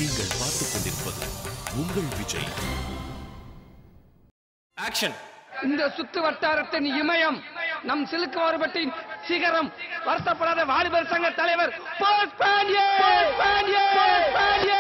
நீங்கள் பார்த்துக் கொண்டிருப்பது உங்கள் விஜய் ஆக்ஷன் இந்த சுத்து வட்டாரத்தின் இமயம் நம் சிலுக்கு மாறுபட்டின் சிகரம் வருத்தப்படாத வாலிபர் சங்க தலைவர் போஸ் பாண்டியே பாண்டியே பாண்டியே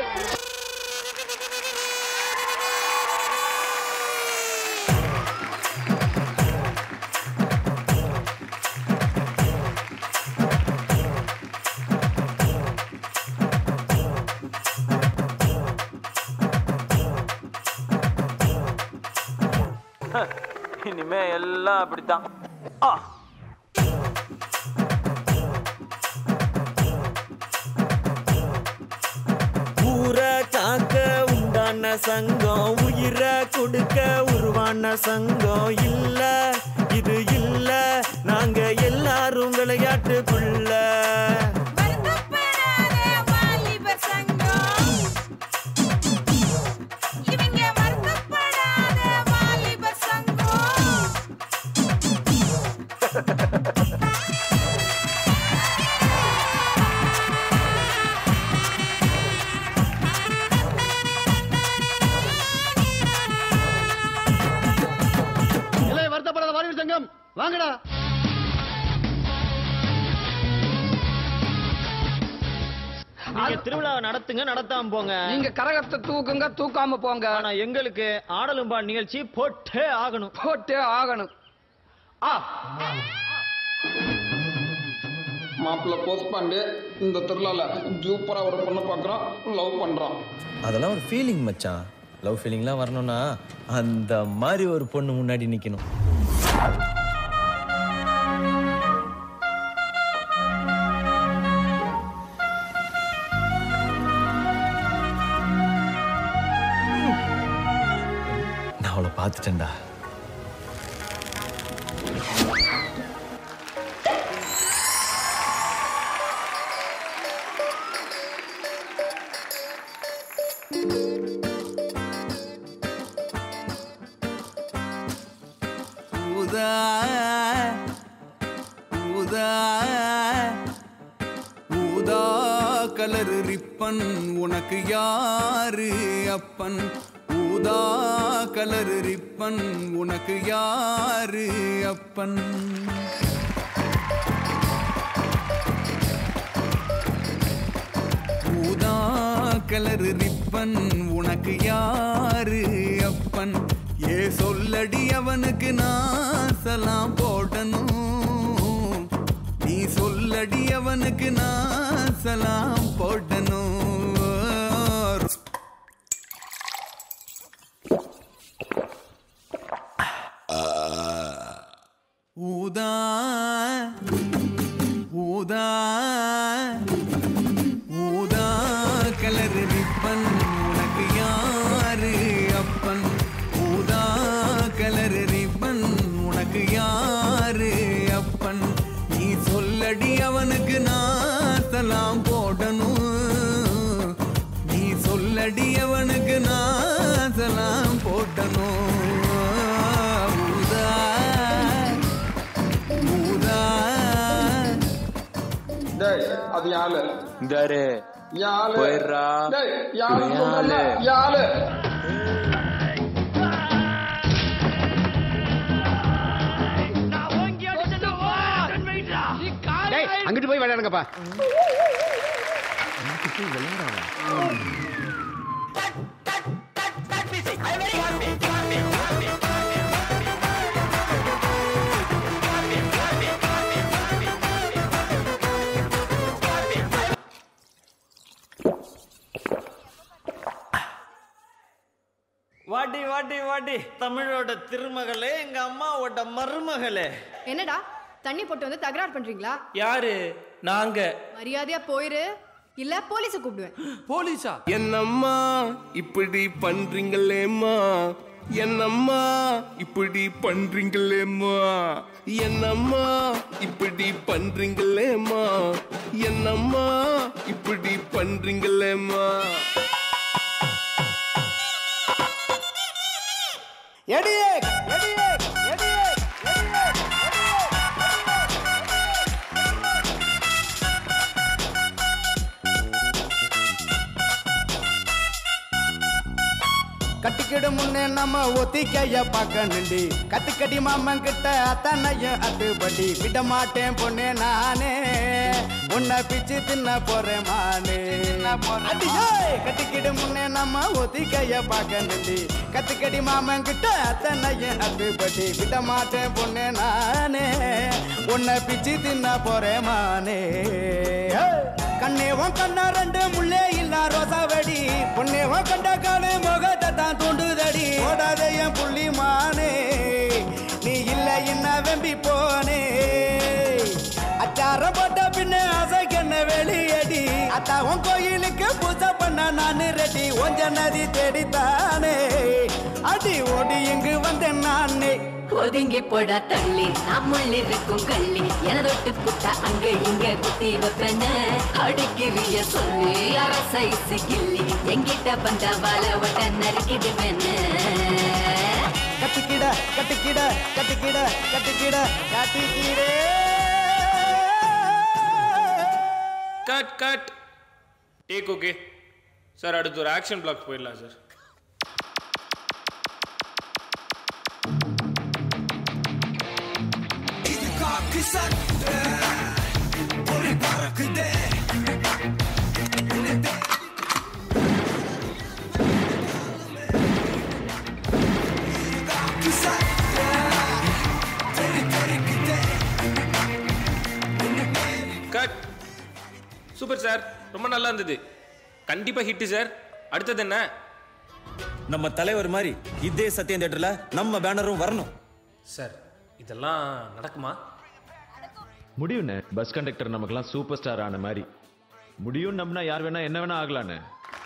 இனிமே எல்லாம் அப்படித்தான் ஆ ஊரை காக்க உண்டான சங்கம் உயிரை கொடுக்க உருவான சங்கம் இல்ல இது இல்ல நாங்க எல்லாரும் விளையாட்டுக்குள்ள வருத்தப்படாத வாலிபர் சங்கம். இவங்க வருத்தப்படாத வாலிபர் சங்கம். இல்லை வருத்தப்படாத வாலிபர் சங்கம் வாங்கடா நீங்க திருவிழாவை நடத்துங்க நடத்தாம போங்க நீங்க கரகத்தை தூக்குங்க தூக்காம போங்க ஆனா எங்களுக்கு ஆடலும்பா நிகழ்ச்சி போட்டே ஆகணும் போட்டே ஆகணும் ஆ மாப்பிள்ள போஸ்ட் பாண்டே இந்த திருவிழால சூப்பரா ஒரு பொண்ணு பார்க்குறோம் லவ் பண்றோம் அதெல்லாம் ஒரு ஃபீலிங் மச்சான் லவ் ஃபீலிங்லாம் வரணும்னா அந்த மாதிரி ஒரு பொண்ணு முன்னாடி நிக்கணும் நான் அவளை பார்த்துட்டேன்டா ஊதா ஊதா ஊதா கலர் ரிப்பன் உனக்கு யாரு அப்பன் ஊதா கலர் ரிப்பன் உனக்கு யாரு அப்பன் ஊதா கலர் ரிப்பன் உனக்கு யாரு அப்பன் ஏ சொல்லடி அவனுக்கு நான் சலாம் போடணும் நீ சொல்லடி அவனுக்கு நான் சலாம் போடணும் ஊதா ஊதா ஊதா கலர் ரிப்பன் உனக்கு யாரு அப்பன் ஊதா கலர் ரிப்பன் உனக்கு யாரு அப்பன் நீ சொல்லடி அவனுக்கு நான் சலாம் போடணும் நீ சொல்லடி அவனுக்கு நான் சலாம் போடணும் ஊதா ஊதா டேய் அது யாரு இந்தாரு யாரு போயிடுறா. டேய் யாரு இவன் சொல்றேன்ல, யாரு? யாரு டேய் அங்கிட்டு போய் விளையாடுங்கப்பா வாடி வாடி வாடி தமிழோட திருமகளே எங்க அம்மாவோட மருமகளே என்னடா தண்ணி போட்டு வந்து தகராறு பண்றீங்களா யாரு நாங்க மரியாதையா போயிரு இல்ல போலீஸ கூப்பிடுவேன் போலீஸா என்னம்மா இப்படி பண்றீங்களேம்மா என்னம்மா இப்படி பண்றீங்களேம்மா என்னம்மா இப்படி பண்றீங்களேம்மா என்னம்மா இப்படி பண்றீங்களேம்மா எடியே எடியே எடியே கட்டிக்கிடு முன்னே நம்ம ஒத்திக்கைய பார்க்கணுண்டி கத்துக்கடி மாமன் கிட்ட அத்தனையும் அத்துப்படி விட மாட்டேன் பொண்ணே நானே உன்னை பிச்சு தின்ன போறேன் மானே அடியே கட்டிக்கிடு முன்னே நம்ம ஒத்திக்கைய பார்க்கணுண்டி கத்துக்கடி மாமன் கிட்ட அத்தனையும் அத்துப்படி விட மாட்டேன் பொண்ணே நானே உன்னை பிச்சு தின்ன போறேன் மானே கண்ணேவன் கண்ணா ரெண்டு முள்ளே இல்ல ரோசா வெடி பொன்னேவன் கண்ட காலு முகத்தை தான் தூண்டுதடி ஓடாத என் புள்ளி மானே நீ இல்ல என்ன வெம்பி போனே அச்சாரம் போட்ட பின்ன அசைக்கண்ண வெளியடி அத்தா உன் கோயிலுக்கு பூஜை பண்ண நானு ரெடி ஒஞ்ச நதி தேடித்தானே அடி ஓடி இங்கு வந்தேன் நானே ஒதுங்கி போடா தள்ளி நம்முள் இருக்கும் கள்ளி எனதொட்டு புட்டா அங்க இங்க குத்தி வைப்பன அடிக்கிறிய சொல்லி அரசைசு கிள்ளி எங்கிட்ட வந்த வாழ வட்ட நறுக்கிது கட்டிக்கிட கட்டிக்கிட கட்டிக்கிட கட்டிக்கிட கட்டிக்கிடே cut cut take okay sir அடுத்து ஒரு ஆக்ஷன் பிளாக் போயிடலாம் சார் கட் சூப்பர் சார் ரொம்ப நல்லா இருந்தது கண்டிப்பா ஹிட் சார் அடுத்தது என்ன நம்ம தலைவர் மாதிரி இதே சத்தியம் தேட்டர்ல நம்ம பேனரும் வரணும் சார் இதெல்லாம் நடக்குமா முடியுண்ணே பஸ் கண்டக்டர் நமக்கெல்லாம் சூப்பர் ஸ்டார் ஆன மாதிரி முடியும் நம்பினா யார் வேணா என்ன வேணா ஆகலாண்ணே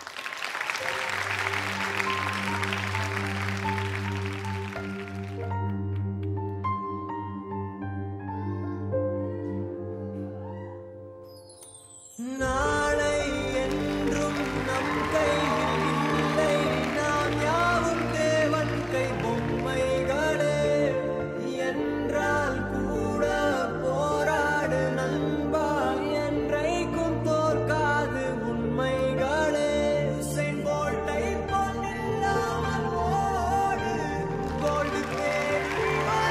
நாளை என்றும் நம் கையில் இல்லை நாம் யாவும் தேவன் கை பொம்மைகளே என்றால் கூட போராடு நண்பா என்றைக்கும் தோற்காது உண்மைகளே உசைன் போல்ட்டை போல் நில்லாமல் ஓடு கோல்டு தேடி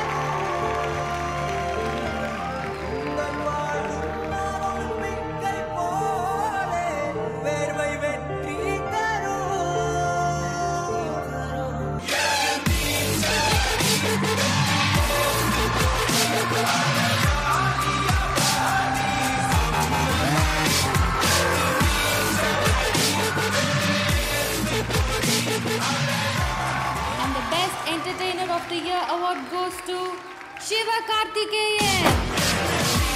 உங்கள் வாழும் நம்பிக்கை போலே வேர்வை வெற்றி தரும் And the best entertainer of the year award goes to Shiva Karthikeyan.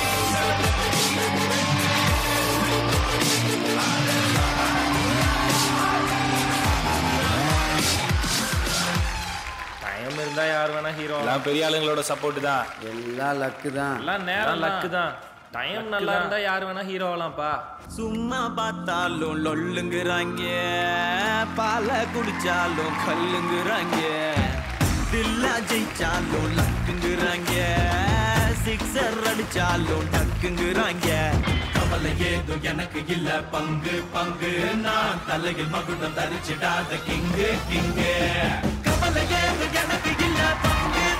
Time இருந்தா யார் வேணா ஹீரோ எல்லாம் பெரிய ஆளுங்களோட சப்போர்ட் தான் எல்லாம் லக்கு தான் எல்லாம் நேரம் லக்கு தான் டைம் நல்லா இருந்தா யார் வேணா ஹீரோ ஆகலாம்ப்பா சும்மா பார்த்தாலும் லொல்லுங்கிறாங்க பால குடிச்சாலும் கல்லுங்கிறாங்க தில்லா ஜெயிச்சாலும் லக்குங்கிறாங்க சிக்ஸர் அடிச்சாலும் டக்குங்கிறாங்க கவலை ஏதும் எனக்கு இல்ல பங்கு பங்கு நான் தலையில் மகுடம் தரிச்சிடாத கிங்கு கிங்கு கவலை ஏதும் எனக்கு இல்ல பங்கு